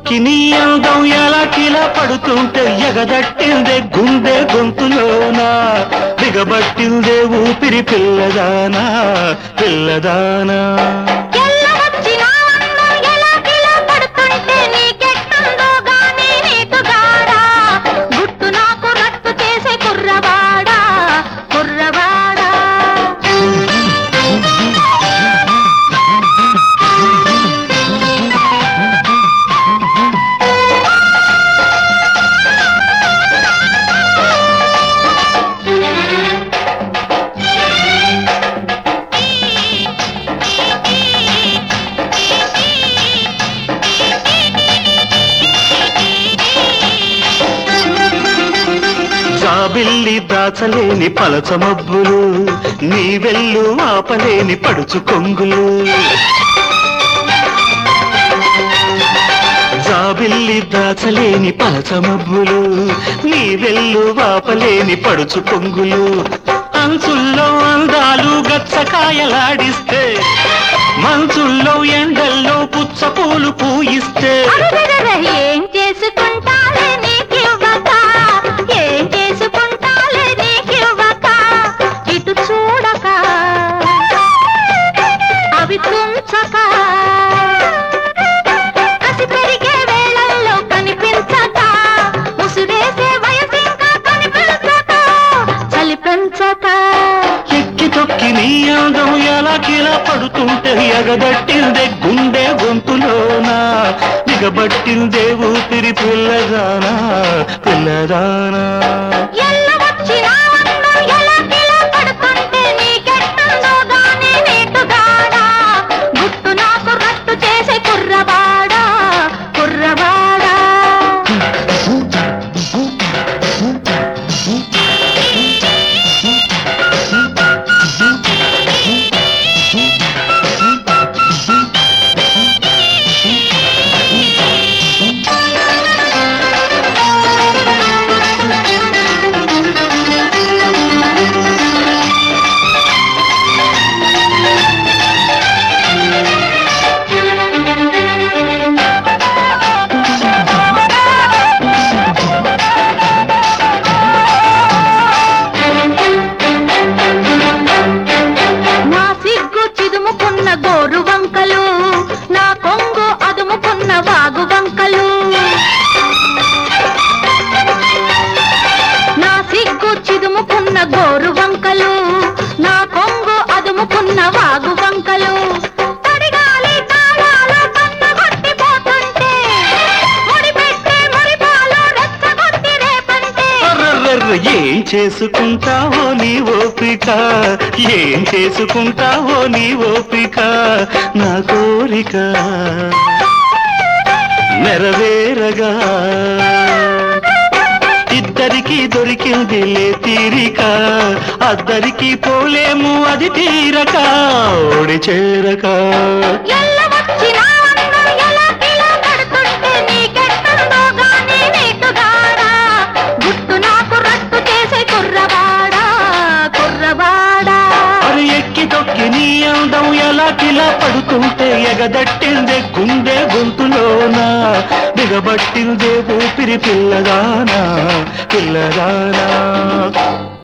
తొక్కి నీ అందం ఎలా కిలా పడుతుంటే ఎగదట్టిందే గుండె గొంతులోనా దిగబట్టిందే ఊపిరి పిల్లదానా పిల్లదానా ఎల్లవచ్చిన అందం ఎలా కిలా పడుతుంటే నీకెట్టుందో గానీ నీటుగాడా గుట్టు నాకు రట్టు చేసే కుర్రవాడా కుర్రవాడా జాబిల్లి దాచలేని పలచ మబ్బులు నీ వెళ్ళు ఆపలేని పడుచు కొంగులు జాబిల్లి దాచలేని పలచ మబ్బులు నీ వెళ్ళు ఆపలేని పడుచు కొంగులు అంచుల్లో అందాలు గచ్చకాయలాడిస్తే మంచుల్లో ఎండల్లో పుచ్చపూలు పూయిస్తే అరెరెరెరె, ఏం చేసుకుంటాలే నీకివ్వక ఏం చేసుకుంటాలే నీకివ్వక ఇటు చూడక అవి తుంచక కసి పెరిగే వేళల్లో కనిపించక ముసురేసే వయసు ఇంకా కనిపించక చలి పెంచక ఎక్కి తొక్కి నీ అందం ఎలా కిలా పడుతుంటే ఎగదట్టిందే గుండె గొంతులోనా దిగబట్టిందే ఊపిరి పిల్లదానా పిల్లదానా ఎల్లవచ్చిన అందం ఎలా కిలా పడుతుంటే నీకెట్టుందో గానీ నీటుగాడా గుట్టు నాకు రట్టు చేసే కుర్రవాడా కుర్రవాడా నా సిగ్గు చిదుముకున్న గోరు వంకలు నా కొంగు అదుముకున్న వాగు వంకలు నా సిగ్గు చిదుముకున్న గోరు వంకలు నా కొంగు అదుముకున్న వాగు వంకలు తడిగాలి తాళాలు కన్నగొట్టిపోతుంటే ముడిపెట్టే మురిపాలు రెచ్చగొట్టి రేపంటే అర్రర్రర్ర, ఏం చేసుకుంటావో నీ ఓపిక ఏం చేసుకుంటావో నీ ఓపిక నా కోరిక నెరవేరగా ఇద్దరికి దొరికింది లే తీరిక అద్దరికి పోలేము అది తీరక ఓడి చేరక ఎల్లవచ్చిన అందం ఎలా కిలా పడుతుంటే నీకెట్టుందో గానీ నీటుగాడా గుట్టు నాకు రట్టు చేసే కుర్రవాడా కుర్రవాడా అరి ఎక్కి తొక్కి నీ అందం ఎలా కిలా పడుతుంటే ఎగదట్టిందే గుండె గొంతులోనా దిగబట్టిందే ఊపిరి పిల్లదానా పిల్లదానా